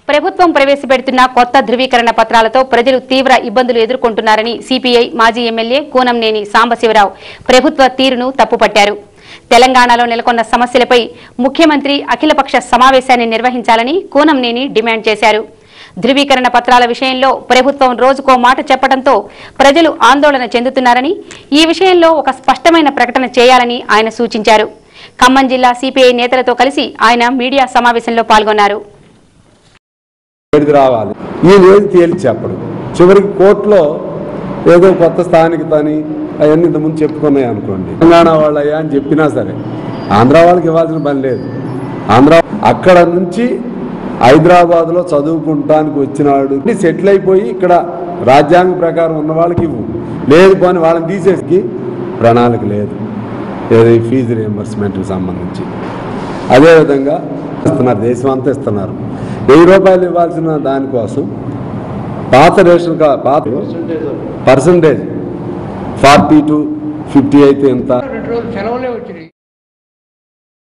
ప్రభుత్వం ప్రవేశపెడుతున్న కొత్త ధృవీకరణ పత్రాలతో ప్రజలు తీవ్ర ఇబ్బందులు ఎదుర్కొంటున్నారని సిపిఐ మాజీ ఎమ్మెల్యే కూనంనేని సాంబశివరావు ప్రభుత్వ తీరును తప్పుపట్టారు తెలంగాణలో నెలకొన్న సమస్యలపై ముఖ్యమంత్రి అఖిలపక్ష సమావేశాన్ని నిర్వహించాలని కూనంనేని డిమాండ్ చేశారు ధృవీకరణ పత్రాల విషయంలో ప్రభుత్వం రోజుకో మాట చెప్పడంతో ప్రజలు ఆందోళన చెందుతున్నారని ఈ విషయంలో ఒక స్పష్టమైన ప్రకటన చేయాలని ఆయన సూచించారు ఖమ్మం జిల్లా సిపిఐ నేతలతో కలిసి ఆయన మీడియా సమావేశంలో పాల్గొన్నారు ఏది రావాలి ఈ ఏది తేల్చి చెప్పడు చివరికి కోర్టులో ఏదో కొత్త స్థానికత అని అవన్నీ ఇంతకుముందు చెప్పుకున్నాయి అనుకోండి తెలంగాణ వాళ్ళయ్యా అని చెప్పినా సరే ఆంధ్ర వాళ్ళకి ఇవ్వాల్సిన పని లేదు ఆంధ్ర అక్కడ నుంచి హైదరాబాద్లో చదువుకుంటానికి వచ్చినాడు సెటిల్ అయిపోయి ఇక్కడ రాజ్యాంగ ప్రకారం ఉన్న వాళ్ళకి ఇవ్వు లేదు పోని వాళ్ళని తీసేసి ప్రణాళిక లేదు ఏదో ఈ ఫీజు రియంబర్స్మెంట్కి సంబంధించి అదేవిధంగా ఇస్తున్నారు దేశం అంతా ఇస్తున్నారు వెయ్యి రూపాయలు ఇవ్వాల్సిన దానికోసం పాత రేషన్ కా పాత పర్సంటేజ్ ఫార్టీ టు ఫిఫ్టీ అయితే ఎంత రెండు రోజులు సెలవులే వచ్చినాయి